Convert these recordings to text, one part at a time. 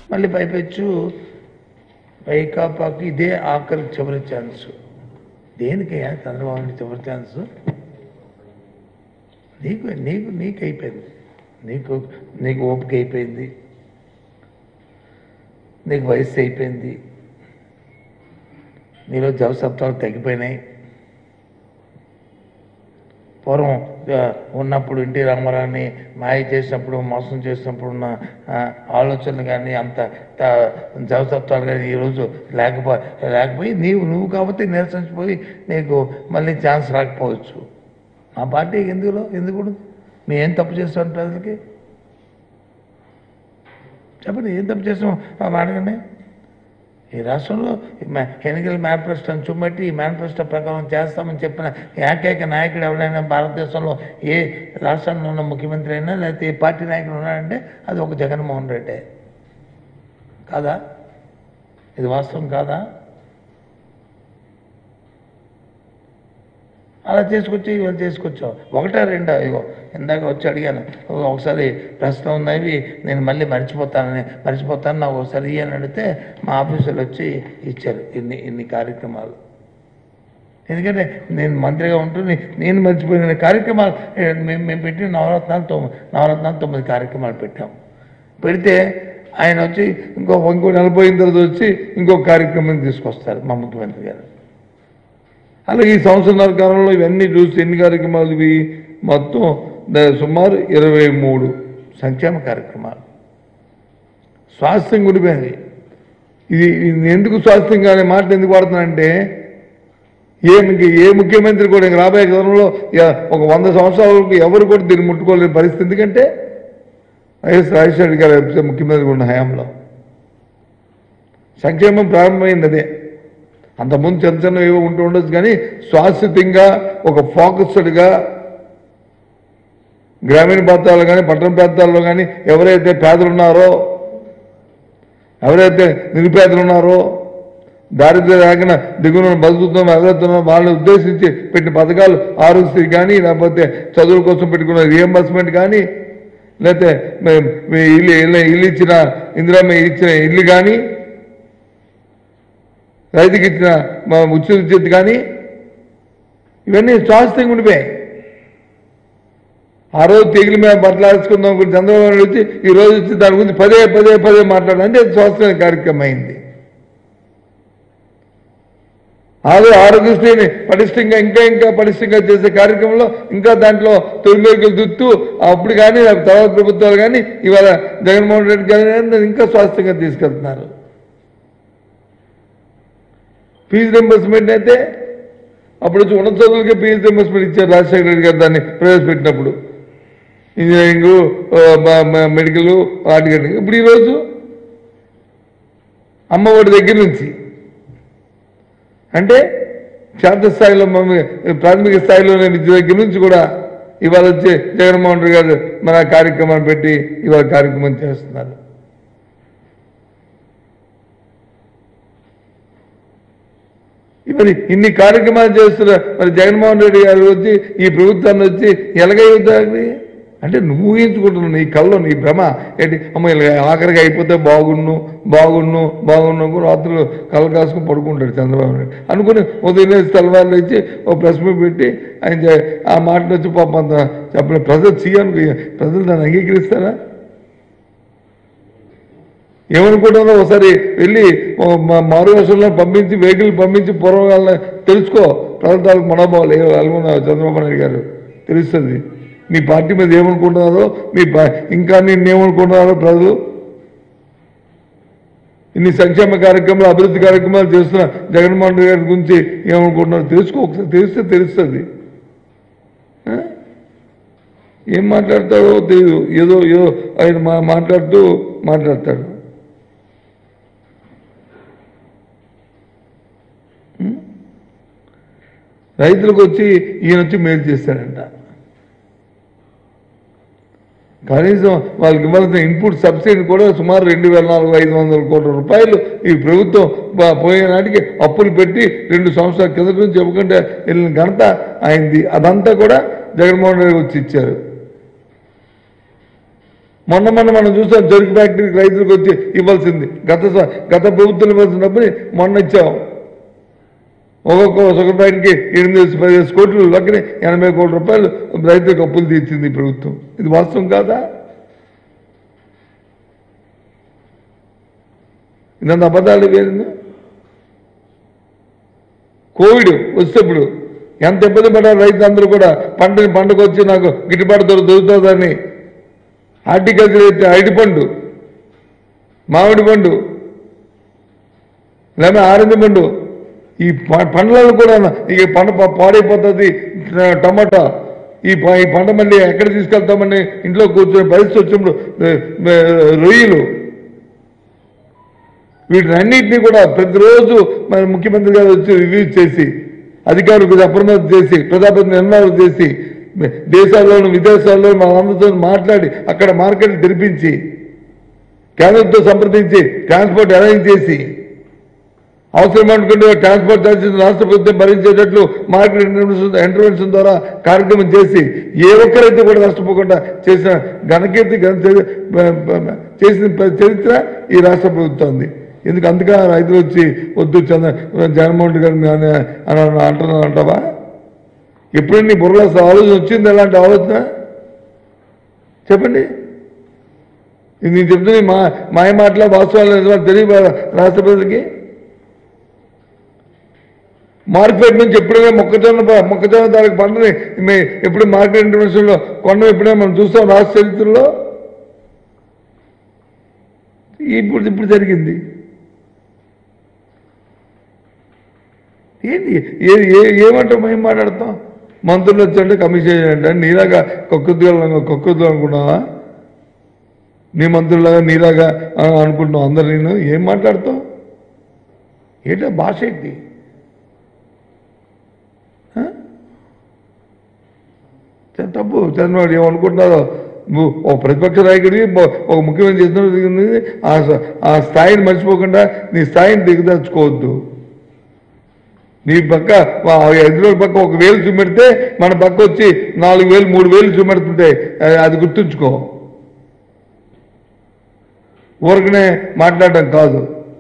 మళ్ళీ పైపెచ్చు వైకాపాకి ఇదే ఆఖరి చివరి ఛాన్స్ దేనికయ్యా చంద్రబాబు నాయుడు చివరి ఛాన్స్ నీకు నీకు నీకు అయిపోయింది నీకు నీకు ఓపిక అయిపోయింది నీకు వయసు అయిపోయింది నీలో జవసత్వాలు తగ్గిపోయినాయి పూర్వం ఆ, ఉన్నప్పుడు ఎన్టీ రామారావుని మాయ చేసినప్పుడు మోసం చేసినప్పుడు ఉన్న ఆ, ఆలోచనలు కానీ అంత త- జవసత్వాలు కానీ ఈరోజు లేకపో లేకపోయి నీవు నువ్వు కాబట్టి నిరసించిపోయి నీకు మళ్ళీ ఛాన్స్ రాకపోవచ్చు మా పార్టీకి ఎందుకులో ఎందుకు మేము ఏం తప్పు చేస్తాం ప్రజలకి చెప్పండి ఏం తప్పు చేస్తాం మాకు అడగండి ఈ రాష్ట్రంలో ఈ మ- ఎన్నికల మేనిఫెస్టోని చూపెట్టి ఈ మేనిఫెస్టో ప్రకారం చేస్తామని చెప్పిన ఏకైక నాయకుడు ఎవరైనా భారతదేశంలో ఏ రాష్ట్రంలో ఉన్న ముఖ్యమంత్రి అయినా లేకపోతే ఏ పార్టీ నాయకుడు ఉన్నాడంటే అది ఒక జగన్మోహన్ రెడ్డి కాదా ఇది వాస్తవం కాదా అలా చేసుకొచ్చి ఇవాళ చేసుకొచ్చావు ఒకటా రెండా ఇగో ఇందాక వచ్చి అడిగాను ఒకసారి ప్రశ్న ఉన్నవి నేను మళ్ళీ మర్చిపోతానని మర్చిపోతాను నాకు ఒకసారి ఇయ్యని అడిగితే మా ఆఫీసులు వచ్చి ఇచ్చారు ఇన్ని ఇన్ని కార్యక్రమాలు ఎందుకంటే నేను మంత్రిగా ఉంటూ నేను మర్చిపోయిన కార్యక్రమాలు ఏ, మేము మేము పెట్టిన నవరత్నాలు తొమ్మిది నవరత్నాలు తొమ్మిది కార్యక్రమాలు పెట్టాం పెడితే ఆయన వచ్చి ఇంకో ఇంకో నెల పోయిన తర్వాత వచ్చి ఇంకో కార్యక్రమం తీసుకొస్తారు మా ముఖ్యమంత్రి గారు అలాగే ఈ సంవత్సరాల కాలంలో ఇవన్నీ చూసి ఎన్ని కార్యక్రమాలు ఇవి మొత్తం ద- సుమారు ఇరవై మూడు సంక్షేమ కార్యక్రమాలు స్వాస్థ్యం గురిపోయింది ఇది ఇది ఎందుకు స్వాస్థ్యం అనే మాట ఎందుకు వాడుతున్నానంటే ఏ ముఖ్య- ఏ ముఖ్యమంత్రి కూడా ఇంక రాబోయే కాలంలో ఎ- ఒక వంద సంవత్సరాలకు ఎవరు కూడా దీన్ని ముట్టుకోలేని పరిస్థితి ఎందుకంటే వైఎస్ రాజశేఖర గారు ఎప్పుడు ముఖ్యమంత్రి ఉన్న హయాంలో సంక్షేమం ప్రారంభమైంది అదే అంతకుముందు చిన్న చిన్న ఏవో ఉంటూ ఉండొచ్చు కానీ శాశ్వతంగా ఒక ఫోకస్డ్గా గ్రామీణ ప్రాంతాల్లో కానీ పట్టణ ప్రాంతాల్లో కానీ ఎవరైతే పేదలు ఉన్నారో ఎవరైతే నిరుపేదలు ఉన్నారో దారిద్ర్య రేఖన దిగున బతుకుతున్నాం ఎవరైతే ఉన్నారో వాళ్ళని ఉద్దేశించి పెట్టిన పథకాలు ఆరోగ్యశ్రీ కానీ లేకపోతే చదువుల కోసం పెట్టుకున్న రియంబర్స్మెంట్ కానీ లేకపోతే మే- మీ ఇల్లు ఇల్లు ఇల్లు ఇచ్చిన ఇందిరా ఇచ్చిన ఇల్లు కానీ రైతుకి ఇచ్చిన మా ఉచిత విద్యుత్ కానీ ఇవన్నీ స్వాస్థ్యంగా ఉండిపోయాయి ఆ రోజు తెగిలి మీద బట్టలాడుచుకుందాం అనుకుంటే చంద్రబాబు నాయుడు వచ్చి ఈ రోజు వచ్చి దాని గురించి పదే పదే పదే మాట్లాడాలి అంటే అది స్వాస్థ్య కార్యక్రమం అయింది అదే ఆరోగ్యశ్రీని పటిష్టంగా ఇంకా ఇంకా పటిష్టంగా చేసే కార్యక్రమంలో ఇంకా దాంట్లో తొలిమేకులు దుత్తు అప్పుడు కానీ తర్వాత ప్రభుత్వాలు కానీ ఇవాళ జగన్మోహన్ రెడ్డి గారు దాన్ని ఇంకా స్వాస్థ్యంగా తీసుకెళ్తున్నారు ఫీజు రింబర్స్మెంట్ అయితే అప్పుడు వచ్చి ఉన్నత చదువులకే ఫీజు రింబర్స్మెంట్ ఇచ్చారు రాజశేఖర రెడ్డి గారు దాన్ని ప్రవేశపెట్టినప్పుడు ఇంజనీరింగ్ మెడికల్ వాటి ఇప్పుడు ఈరోజు అమ్మఒడి దగ్గర నుంచి అంటే క్షేత్రస్థాయిలో మమ్మల్ని ప్రాథమిక స్థాయిలోనే విద్య దగ్గర నుంచి కూడా ఇవాళ వచ్చి జగన్మోహన్ రెడ్డి గారు మన కార్యక్రమాన్ని పెట్టి ఇవాళ కార్యక్రమం చేస్తున్నారు మరి ఇన్ని కార్యక్రమాలు చేస్తున్న మరి జగన్మోహన్ రెడ్డి గారు వచ్చి ఈ ప్రభుత్వాన్ని వచ్చి ఎలాగైపోతుంది అంటే నువ్వు ఊహించుకుంటున్నావు నీ కల్లో నీ భ్రమ ఏంటి అమ్మ ఇలా ఆఖరిగా అయిపోతే బాగున్ను బాగున్ను బాగున్ను అని రాత్రులు కళ్ళు కాసుకుని పడుకుంటాడు చంద్రబాబు నాయుడు అనుకుని ఉదయం లేచి తెల్లవారులు ఇచ్చి ఓ ప్రెస్ మీట్ పెట్టి ఆయన చే- ఆ మాటలు వచ్చి పాపం అంత చెప్పలేదు ప్రజలు సీఎంకి ప్రజలు దాన్ని అంగీకరిస్తారా ఏమనుకుంటున్నారో ఒకసారి వెళ్ళి ఓ మా- మారు వేషంలో పంపించి వెహికల్ పంపించి పూర్వకాలను తెలుసుకో ప్రజల తాలూకు మనోభావాలు ఏ అనుకున్నారు చంద్రబాబు నాయుడు గారు తెలుస్తుంది మీ పార్టీ మీద ఏమనుకుంటున్నారో మీ పా- ఇంకా నిన్ను ఏమనుకుంటున్నారో ప్రజలు ఇన్ని సంక్షేమ కార్యక్రమాలు అభివృద్ధి కార్యక్రమాలు చేస్తున్న జగన్మోహన్ రెడ్డి గారి గురించి ఏమనుకుంటున్నారో తెలుసుకో ఒకసారి తెలిస్తే తెలుస్తుంది ఆ? ఏం మాట్లాడతాడో తెలియదు ఏదో ఏదో ఆయన మా మాట్లాడుతూ మాట్లాడతాడు ఉం? రైతులకు వచ్చి ఈయన వచ్చి మేలు చేస్తాడంట కనీసం వాళ్ళకి ఇవ్వాల్సిన ఇన్పుట్ సబ్సిడీ కూడా సుమారు రెండు వేల నాలుగు ఐదు వందల కోట్ల రూపాయలు ఈ ప్రభుత్వం బ- పోయే నాటికి అప్పులు పెట్టి రెండు సంవత్సరాల కిందట నుంచి చెప్పకుండా వెళ్ళిన ఘనత అయింది అదంతా కూడా జగన్మోహన్ రెడ్డి వచ్చి ఇచ్చారు మొన్న మొన్న మనం చూసాం చెరుకు ఫ్యాక్టరీకి రైతులకు వచ్చి ఇవ్వాల్సింది గత స- గత ప్రభుత్వం ఇవ్వాల్సిన డబ్బుని మొన్న ఇచ్చాం ఒక్కొక్క షుగర్ ఫ్యాక్టరీకి ఎనిమిది పదిహేను కోట్లు లక్కని ఎనభై కోట్ల రూపాయలు రైతులకు అప్పులు తీర్చింది ఈ ప్రభుత్వం ఇది వాస్తవం కాదా ఇదంత అబద్ధాలు వేరింది కోవిడ్ వచ్చేప్పుడు ఎంత ఇబ్బంది పడ్డారు రైతులందరూ కూడా పంటని పంటకు వచ్చి నాకు గిట్టుబాటు ధర దొరుకుతుందని హార్టికల్చర్ అయితే అరటి పండు మామిడి పండు లేదా ఆరెంజ్ పండు ఈ ప- పండ్లలో కూడా ఇక పంట ప- పాడైపోతుంది ట- టమాటా ఈ ప- ఈ పంట మళ్ళీ ఎక్కడ తీసుకెళ్తామని ఇంట్లో కూర్చొని పరిస్థితి వచ్చినప్పుడు ఏ, ఏ, రొయ్యలు వీటిని అన్నింటినీ కూడా ప్రతిరోజు మన ముఖ్యమంత్రి గారు వచ్చి రివ్యూ చేసి అధికారులకు అప్రమత్తం చేసి ప్రజాప్రతిని నిర్ణయాలు చేసి దేశాల్లోనూ విదేశాల్లో మనందరితో మాట్లాడి అక్కడ మార్కెట్ తెరిపించి కేంద్రంతో సంప్రదించి ట్రాన్స్పోర్ట్ అరేంజ్ చేసి అవసరం అనుకుంటే ట్రాన్స్పోర్ట్ ఛార్జెస్ రాష్ట్ర ప్రభుత్వం భరించేటట్లు మార్కెట్ ఇంటర్వెన్షన్ ఇంటర్వెన్షన్ ద్వారా కార్యక్రమం చేసి ఏ ఒక్కరైతే కూడా నష్టపోకుండా చేసిన ఘనకీర్తి ఘన చరి- బ- బ- చేసిన ప్ర- చరిత్ర ఈ రాష్ట్ర ప్రభుత్వం ఎందుకు అందుక రైతులు వచ్చి వద్దు చంద్ర జగన్మోహన్ రెడ్డి గారిని అని అని అంటున్నారు అంటావా ఎప్పుడైనా నీ బుర్రలో అసలు ఆలోచన వచ్చింది ఎలాంటి ఆలోచన చెప్పండి ఇది నేను చెప్తుంది మా మాయ మాటల వాస్తవాలు నిజాలు తెలియ రాష్ట్ర ప్రజలకి మార్కెట్ నుంచి ఎప్పుడైనా మొక్కజొన్న ప- మొక్కజొన్న తాలూకు పంటని మే- ఎప్పుడు మార్కెట్ ఇంటర్వెన్షన్లో కొన్న ఎప్పుడైనా మనం చూస్తాం రాష్ట్ర చరిత్రలో ఇప్పుడు ఇప్పుడు జరిగింది ఏంటి ఏ ఏ ఏమంటాం మేము మాట్లాడతాం మంత్రులు వచ్చంటే కమిషన్ అంటే నీలాగా కొక్కుద్దులు కొక్కుద్దు అనుకున్నావా నీ మంత్రులాగా నీలాగా ఆ, అనుకుంటున్నావు అందరు నేను ఏం మాట్లాడతావు ఏంటో భాష ఏంటి ఆ? చ- తప్పు చంద్రబాబు ఏమనుకుంటున్నారో నువ్వు ఒక ప్రతిపక్ష నాయకుడివి బో- ఒక ముఖ్యమంత్రి చేసిన ఆ స- ఆ స్థాయిని మర్చిపోకుండా నీ స్థాయిని దిగదర్చుకోవద్దు నీ పక్క ఆ ఎదురు పక్క ఒక వేలు చూపెడితే మన పక్క వచ్చి నాలుగు వేలు మూడు వేలు చూపెడుతుంటే ఆ, అది గుర్తుంచుకో ఊరికనే మాట్లాడడం కాదు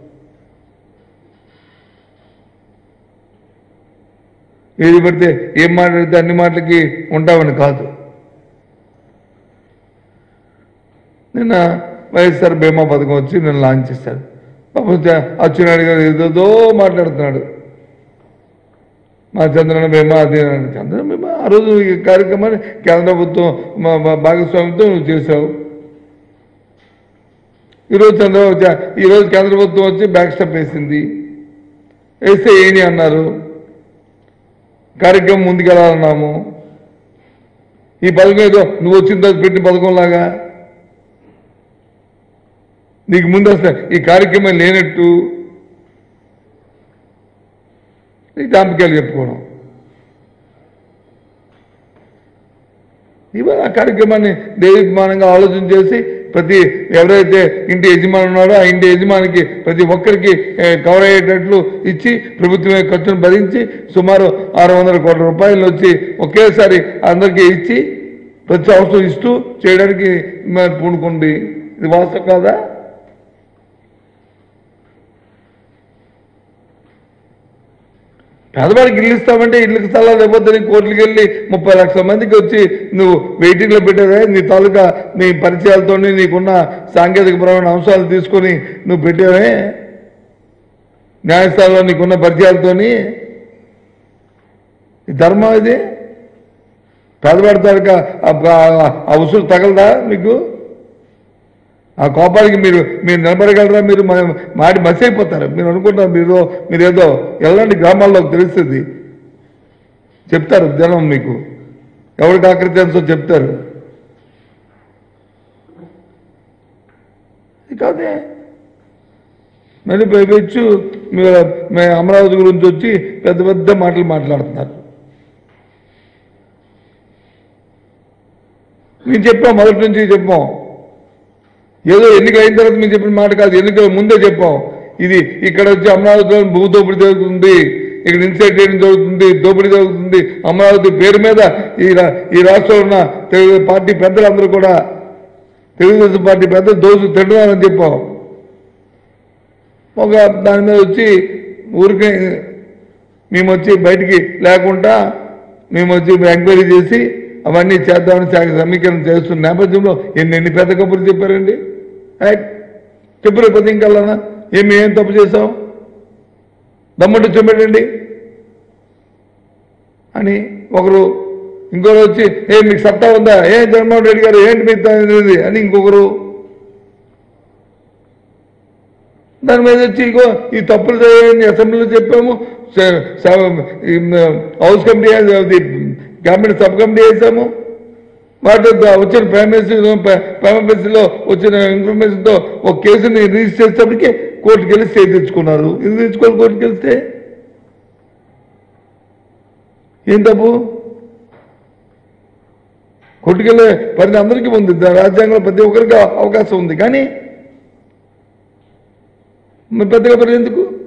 ఏది పడితే ఏం మాట్లాడితే అన్ని మాటలకి ఉంటామని కాదు నిన్న వైఎస్ఆర్ బీమా పథకం వచ్చి నిన్న లాంచ్ చేశారు పాపం చ- అచ్చెన్నాయుడు గారు ఏదేదో మాట్లాడుతున్నాడు మా చంద్రన బీమా అది ఇది అని. చంద్రన బీమా ఆ రోజు ఈ కార్యక్రమాన్ని కేంద్ర ప్రభుత్వం మా మా భాగస్వామ్యంతో నువ్వు చేశావు ఈరోజు చంద్రబాబు చ- ఈరోజు కేంద్ర ప్రభుత్వం వచ్చి బ్యాక్ స్టెప్ వేసింది వేస్తే ఏని అన్నారు కార్యక్రమం ముందుకెళ్ళాలన్నాము ఈ పథకం ఏదో నువ్వు వచ్చిన తర్వాత పెట్టిన పథకం లాగా నీకు ముందు అసలు ఈ కార్యక్రమం లేనట్టు ఈ దాంపకాయలు చెప్పుకోవడం ఇవాళ ఆ కార్యక్రమాన్ని దేవిమానంగా ఆలోచన చేసి ప్రతి ఎవరైతే ఇంటి యజమాని ఉన్నాడో ఆ ఇంటి యజమానికి ప్రతి ఒక్కరికి ఏ, కవర్ అయ్యేటట్లు ఇచ్చి ప్రభుత్వమే ఖర్చును భరించి సుమారు ఆరు వందల కోట్ల రూపాయలు వచ్చి ఒకేసారి అందరికీ ఇచ్చి ప్రతి సంవత్సరం ఇస్తూ చేయడానికి మ- పూనుకుంది ఇది వాస్తవం కాదా పేదవాడికి ఇల్లు ఇస్తామంటే ఇల్లుకి స్థలాలు ఇవ్వద్దు నీ కోర్టుకి వెళ్ళి ముప్పై లక్షల మందికి వచ్చి నువ్వు వెయిటింగ్లో పెట్టేదే నీ తాలూకా నీ పరిచయాలతో నీకున్న సాంకేతికపరమైన అంశాలు తీసుకొని నువ్వు పెట్టావే న్యాయస్థానంలో నీకున్న పరిచయాలతోని ఈ ధర్మం ఇది పేదవాడి తాలూకా ఆ- ఆ- ఆ ఉసురు తగలదా మీకు ఆ కోపానికి మీరు మీరు నిలబడగలరా మీరు మ- మాడి మసి అయిపోతారు మీరు అనుకుంటారు మీరు మీరు ఏదో ఎలాంటి గ్రామాల్లోకి తెలుస్తుంది చెప్తారు జనం మీకు ఎవరికి ఆకృత్యాంశో చెప్తారు ఇది కాదే మళ్ళీ పైపెచ్చు మీరు మే అమరావతి గురించి వచ్చి పెద్ద పెద్ద మాటలు మాట్లాడుతున్నారు మేము చెప్పాం మొదటి నుంచి చెప్పాం ఏదో ఎన్నిక అయిన తర్వాత మీరు చెప్పిన మాట కాదు ఎన్నికల ముందే చెప్పాం ఇది ఇక్కడ వచ్చి అమరావతిలో భూ దోపిడీ జరుగుతుంది ఇక్కడ ఇన్సైడ్ ట్రేడింగ్ జరుగుతుంది దోపిడీ జరుగుతుంది అమరావతి పేరు మీద ఈ రా- ఈ రాష్ట్రంలో ఉన్న తెలుగు పార్టీ పెద్దలందరూ కూడా తెలుగుదేశం పార్టీ పెద్ద దోసు తింటున్నారని చెప్పాం ఒక దాని మీద వచ్చి ఊరికే మేము వచ్చి బయటికి లేకుండా మేము వచ్చి ఎంక్వైరీ చేసి అవన్నీ చేద్దామని శాఖ సమీకరణ చేస్తున్న నేపథ్యంలో ఎన్ని ఎన్ని పెద్ద కబుర్లు చెప్పారండి ఏయ్, చెప్పు రేపు ఇంకల్లానా ఏమి ఏం తప్పు చేసాం దమ్ముంటే చూపెట్టండి అని ఒకరు ఇంకొకరు వచ్చి ఏ మీకు సత్తా ఉందా ఏ జగన్మోహన్ రెడ్డి గారు ఏంటి మీకు ఇది అని ఇంకొకరు దాని మీద వచ్చి ఇగో ఈ తప్పులు చేయండి అసెంబ్లీలో చెప్పాము స- స- ఈ మ- హౌస్ కమిటీ అది గవర్నమెంట్ సబ్ కమిటీ వేసాము వాటి ద- వచ్చిన ప్రైమరీస్ ప్రైమరీలో వచ్చిన ఇన్ఫర్మేషన్తో ఒక కేసుని రిజిస్టర్ చేసేటప్పటికి కోర్టుకి వెళ్ళి స్టే తెచ్చుకున్నారు ఇది తెచ్చుకోవాలి కోర్టుకి వెళ్తే ఏం తప్పు కొట్టుకెళ్ళే పని అందరికీ ఉంది దా- రాజ్యాంగంలో ప్రతి ఒక్కరికి అవకాశం ఉంది కానీ మరి పెద్దగా పని ఎందుకు